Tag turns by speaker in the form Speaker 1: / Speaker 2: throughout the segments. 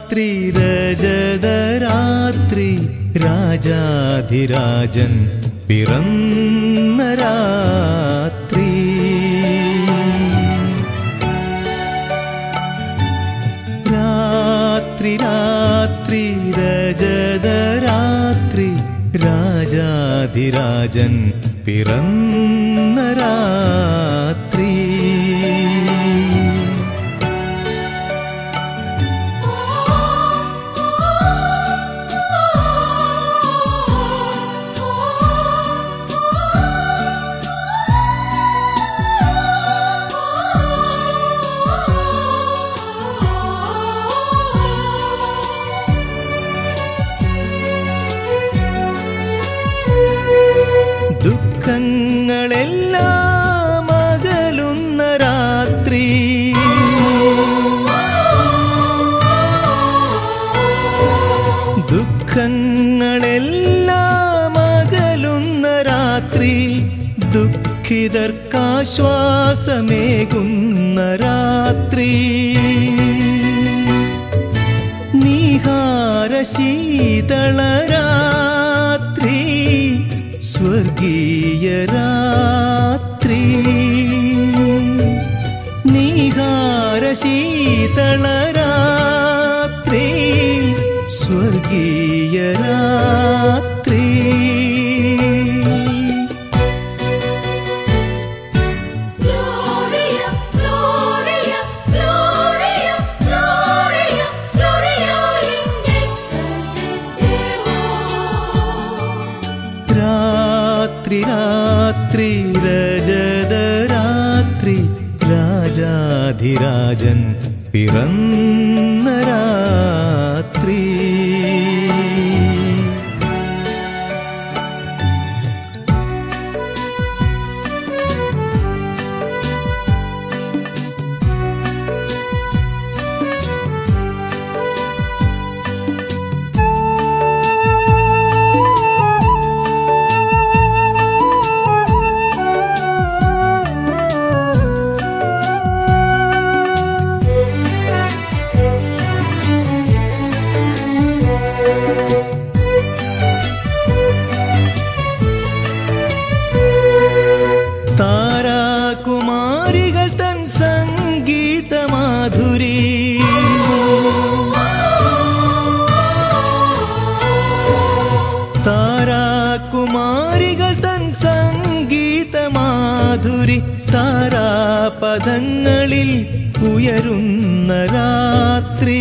Speaker 1: രാത്രി രജതരാത്രി രാജാധിരാജൻ പിറന്ന രാത്രി രാത്രി രാത്രി രജതരാത്രി രാജാധിരാജൻ പിറന്ന രാത്രി ദുഃഖങ്ങളെല്ലാം അകലുന്ന രാത്രി ദുഃഖങ്ങളെല്ലാം അകലുന്ന രാത്രി ദുഃഖിതർക്കാശ്വാസമേകുന്ന രാത്രി നീഹാര ശീതള രാത്രി സ്വർഗീയ രാത്രി നീഹാര ശീതള രാത്രി സ്വർഗീയ രാത്രി
Speaker 2: Gloria, Gloria, Gloria, Gloria, Gloria in excelsis Deo.
Speaker 1: രാത്രി രാത്രി രജതരാത്രി രാജാധിരാജൻ പിറന്ന രാത്രി താരാകുമാരികൾ തൻ സംഗീത മാധുരി താരാകുമാരികൾ തൻ സംഗീത മാധുരി താരാപദങ്ങളിൽ ഉയരുന്ന രാത്രി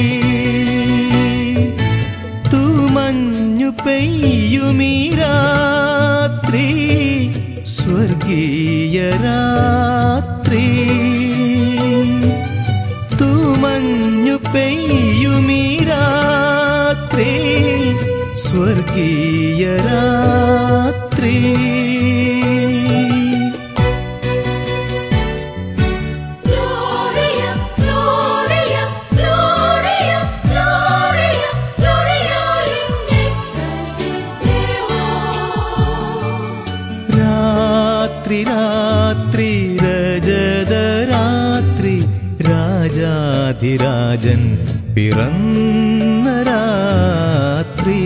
Speaker 1: തൂമഞ്ഞു പെയ്യുമീ രാത്രി സ്വർഗീയ രാത്രി തൂമഞ്ഞു പെയ്യുമീ രാത്രി സ്വർഗീയ രാത്രി
Speaker 2: Gloria, Gloria, Gloria, Gloria, Gloria in excelsis Deo.
Speaker 1: രാത്രി രാത്രി രജതരാത്രി രാജാധിരാജൻ പിറന്ന രാത്രി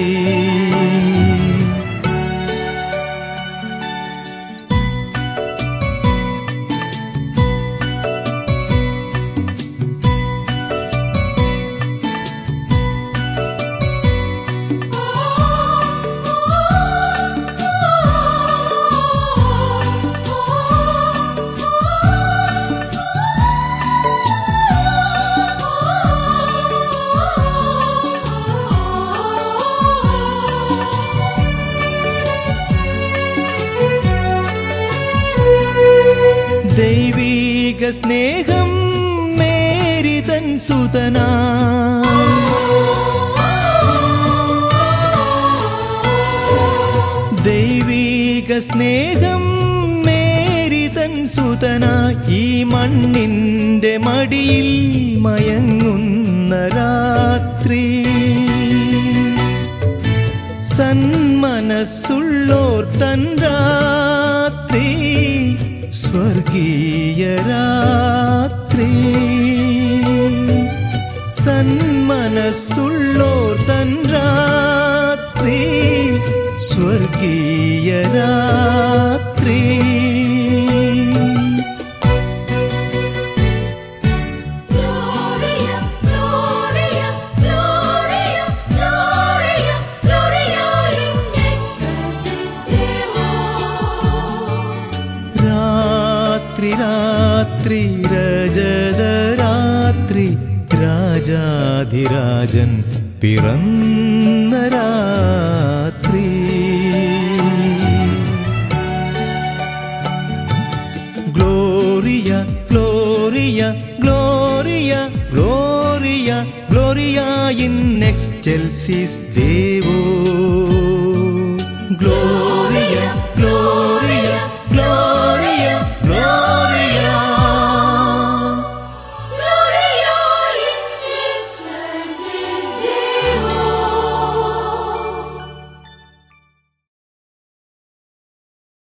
Speaker 1: ദൈവീക സ്നേഹം മേരി തൻ സുതനാ ദൈവീക സ്നേഹം മേരി തൻ സുതന ഈ മണ്ണിന്റെ മടിയിൽ മയങ്ങുന്ന രാത്രി സന്മനസ്സുള്ളോർ തൻ രാത്രി സ്വർഗീയ രാത്രി സന്മനസ്സുള്ളോർ മനസ്സുള്ളോർ തൻ രാത്രി സ്വർഗീയ രാത്രി
Speaker 2: Gloria, Gloria, Gloria, Gloria, Gloria in excelsis Deo.
Speaker 1: രാത്രി രാത്രി രജത രാത്രി രാജാധിരാജൻ പിറന്ന രാത്രി ഗ്ലോറിയ ഗ്ലോറിയ ഗ്ലോറിയ ഗ്ലോറിയ ഗ്ലോറിയ ഇൻ എക്സ്റ്റെൽസിസ് ദേവോ ഗ്ലോറിയ